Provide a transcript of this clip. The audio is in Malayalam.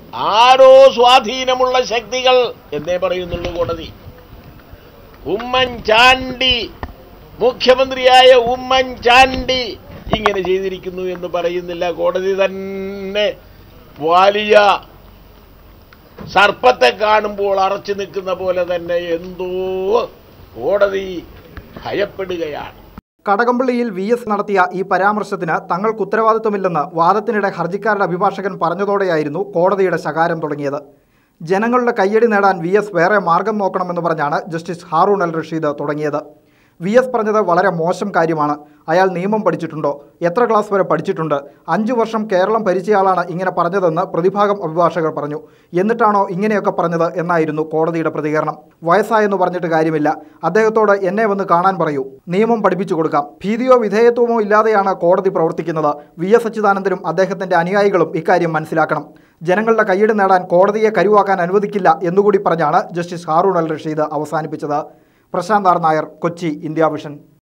ആരോ സ്വാധീനമുള്ള ശക്തികൾ എന്നേ പറയുന്നുള്ളൂ കോടതി ഉമ്മൻചാണ്ടി മുഖ്യമന്ത്രിയായ ഉമ്മൻചാണ്ടി ഇങ്ങനെ ചെയ്തിരിക്കുന്നു എന്ന് പറയുന്നില്ല കോടതി തന്നെ വലിയ സർപ്പത്തെ കാണുമ്പോൾ അറച്ചു നിൽക്കുന്ന പോലെ തന്നെ എന്തോ കോടതി ഭയപ്പെടുകയാണ് കടകംപള്ളിയിൽ വി എസ് നടത്തിയ ഈ പരാമർശത്തിന് തങ്ങൾക്ക് ഉത്തരവാദിത്വമില്ലെന്ന് വാദത്തിനിടെ ഹർജിക്കാരുടെ അഭിഭാഷകൻ പറഞ്ഞതോടെയായിരുന്നു കോടതിയുടെ ശകാരം തുടങ്ങിയത് ജനങ്ങളുടെ കയ്യടി നേടാൻ വി എസ് വേറെ മാർഗം നോക്കണമെന്ന് പറഞ്ഞാണ് ജസ്റ്റിസ് ഹാറൂൺ അൽ റഷീദ് തുടങ്ങിയത് വി എസ് പറഞ്ഞത് വളരെ മോശം കാര്യമാണ് അയാൾ നിയമം പഠിച്ചിട്ടുണ്ടോ എത്ര ക്ലാസ് വരെ പഠിച്ചിട്ടുണ്ട് അഞ്ചു വർഷം കേരളം ഭരിച്ചയാളാണ് ഇങ്ങനെ പറഞ്ഞതെന്ന് പ്രതിഭാഗം അഭിഭാഷകർ പറഞ്ഞു എന്നിട്ടാണോ ഇങ്ങനെയൊക്കെ പറഞ്ഞത് എന്നായിരുന്നു കോടതിയുടെ പ്രതികരണം വയസ്സായെന്ന് പറഞ്ഞിട്ട് കാര്യമില്ല അദ്ദേഹത്തോട് എന്നെ വന്ന് കാണാൻ പറയൂ നിയമം പഠിപ്പിച്ചു കൊടുക്കാം ഭീതിയോ വിധേയത്വമോ ഇല്ലാതെയാണ് കോടതി പ്രവർത്തിക്കുന്നത് വി എസ് അച്യുതാനന്ദനും അദ്ദേഹത്തിന്റെ അനുയായികളും ഇക്കാര്യം മനസ്സിലാക്കണം ജനങ്ങളുടെ കയ്യടി നേടാൻ കോടതിയെ കരുവാക്കാൻ അനുവദിക്കില്ല എന്നുകൂടി പറഞ്ഞാണ് ജസ്റ്റിസ് ഹാറൂൺ അൽ റഷീദ് അവസാനിപ്പിച്ചത് Prashanth R Nair Kochi India vision